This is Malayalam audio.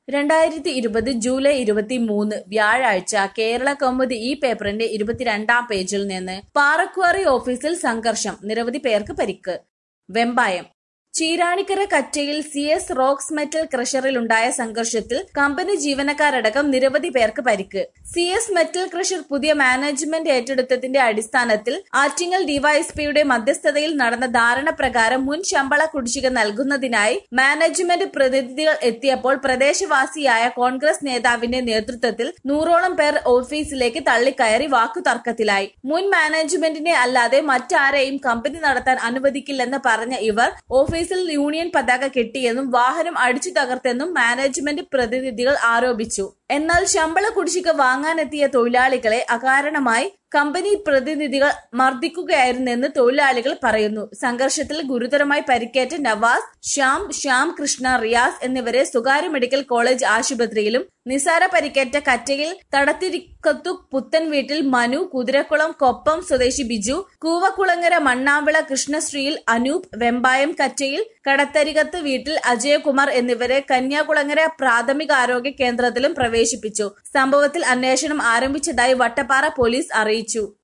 രണ്ടായിരത്തി ഇരുപത് ജൂലൈ ഇരുപത്തി മൂന്ന് വ്യാഴാഴ്ച കേരള കൗമുദി ഈ പേപ്പറിന്റെ ഇരുപത്തിരണ്ടാം പേജിൽ നിന്ന് പാറക്വാറി ഓഫീസിൽ സംഘർഷം നിരവധി പേർക്ക് പരിക്ക് വെമ്പായം ചീരാണിക്കര കറ്റയിൽ സി എസ് റോക്സ് മെറ്റൽ ക്രഷറിലുണ്ടായ സംഘർഷത്തിൽ കമ്പനി ജീവനക്കാരടക്കം നിരവധി പേർക്ക് പരിക്ക് സി എസ് മെറ്റൽ ക്രഷർ പുതിയ മാനേജ്മെന്റ് ഏറ്റെടുത്തതിന്റെ അടിസ്ഥാനത്തിൽ ആറ്റിങ്ങൽ ഡിവൈഎസ്പിയുടെ മധ്യസ്ഥതയിൽ നടന്ന ധാരണ പ്രകാരം മുൻ ശമ്പള കുടിശ്ശിക നൽകുന്നതിനായി മാനേജ്മെന്റ് പ്രതിനിധികൾ എത്തിയപ്പോൾ പ്രദേശവാസിയായ കോൺഗ്രസ് നേതാവിന്റെ നേതൃത്വത്തിൽ നൂറോളം പേർ ഓഫീസിലേക്ക് തള്ളിക്കയറി വാക്കുതർക്കത്തിലായി മുൻ മാനേജ്മെന്റിനെ അല്ലാതെ മറ്റാരെയും കമ്പനി നടത്താൻ അനുവദിക്കില്ലെന്ന് പറഞ്ഞ ഇവർ ഓഫീസിൽ യൂണിയൻ പതാക കെട്ടിയെന്നും വാഹനം അടിച്ചു തകർത്തെന്നും മാനേജ്മെന്റ് പ്രതിനിധികൾ ആരോപിച്ചു എന്നാൽ ശമ്പള കുടിശ്ശിക വാങ്ങാനെത്തിയ തൊഴിലാളികളെ അകാരണമായി കമ്പനി പ്രതിനിധികൾ മർദ്ദിക്കുകയായിരുന്നെന്ന് തൊഴിലാളികൾ പറയുന്നു സംഘർഷത്തിൽ ഗുരുതരമായി പരിക്കേറ്റ നവാസ് ശ്യാം ശ്യാം കൃഷ്ണ റിയാസ് എന്നിവരെ സ്വകാര്യ മെഡിക്കൽ കോളേജ് ആശുപത്രിയിലും നിസാര പരിക്കേറ്റ കറ്റയിൽ തടത്തിരിക്കത്തു പുത്തൻ വീട്ടിൽ മനു കുതിരക്കുളം കൊപ്പം സ്വദേശി ബിജു കൂവക്കുളങ്ങര മണ്ണാവിള കൃഷ്ണശ്രീയിൽ അനൂപ് വെമ്പായം കറ്റയിൽ കടത്തരികത്ത് വീട്ടിൽ അജയകുമാർ എന്നിവരെ കന്യാകുളങ്ങര പ്രാഥമികാരോഗ്യ കേന്ദ്രത്തിലും പ്രവേശിപ്പിച്ചു സംഭവത്തിൽ അന്വേഷണം ആരംഭിച്ചതായി വട്ടപ്പാറ പോലീസ് അറിയിച്ചു